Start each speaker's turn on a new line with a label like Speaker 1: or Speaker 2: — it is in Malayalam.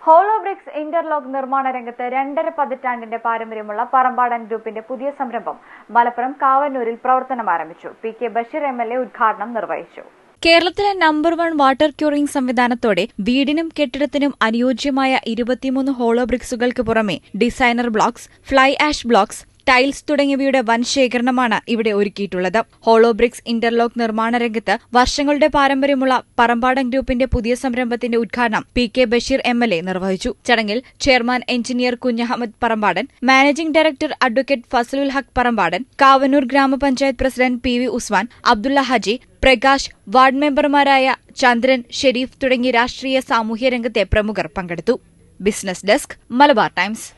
Speaker 1: ഹോളോബ്രിക്സ് ഇന്റർലോക്ക് നിർമ്മാണ രംഗത്ത് രണ്ടര പതിറ്റാണ്ടിന്റെ പാരമ്പര്യമുള്ള പറമ്പാടൻ ഗ്രൂപ്പിന്റെ പുതിയ സംരംഭം മലപ്പുറം കാവന്നൂരിൽ പ്രവർത്തനം ആരംഭിച്ചു P K Basheer M L A ഉദ്ഘാടനം നിർവഹിച്ചു
Speaker 2: കേരളത്തിലെ നമ്പർ വൺ വാട്ടർ ക്യൂറിംഗ് സംവിധാനത്തോടെ വീടിനും കെട്ടിടത്തിനും അനുയോജ്യമായ ഇരുപത്തിമൂന്ന് ഹോളോ ബ്രിക്സുകൾക്ക് പുറമെ designer blocks fly ash blocks tiles തുടങ്ങിയവയുടെ വൻ ശേഖരണമാണ് ഇവിടെ ഒരുക്കിയിട്ടുള്ളത് ഹോളോ ബ്രിക്സ് ഇന്റർലോക്ക് നിർമ്മാണ രംഗത്ത് വർഷങ്ങളുടെ പാരമ്പര്യമുള്ള പറമ്പാടൻ ഗ്രൂപ്പിന്റെ പുതിയ സംരംഭത്തിന്റെ ഉദ്ഘാടനം P K Basheer M L A നിർവഹിച്ചു ചടങ്ങിൽ chairman engineer Kunhahammed Parambadan managing director advocate Fazalul Haq Parambadan Kavannur ഗ്രാമപഞ്ചായത്ത് president P V Usman Abdulla Haji Prakash ward മെമ്പർമാരായ ചന്ദ്രൻ ഷെരീഫ് തുടങ്ങി രാഷ്ട്രീയ സാമൂഹ്യ രംഗത്തെ പ്രമുഖർ പങ്കെടുത്തു ബിസിനസ് ഡെസ്ക് മലബാർ ടൈംസ്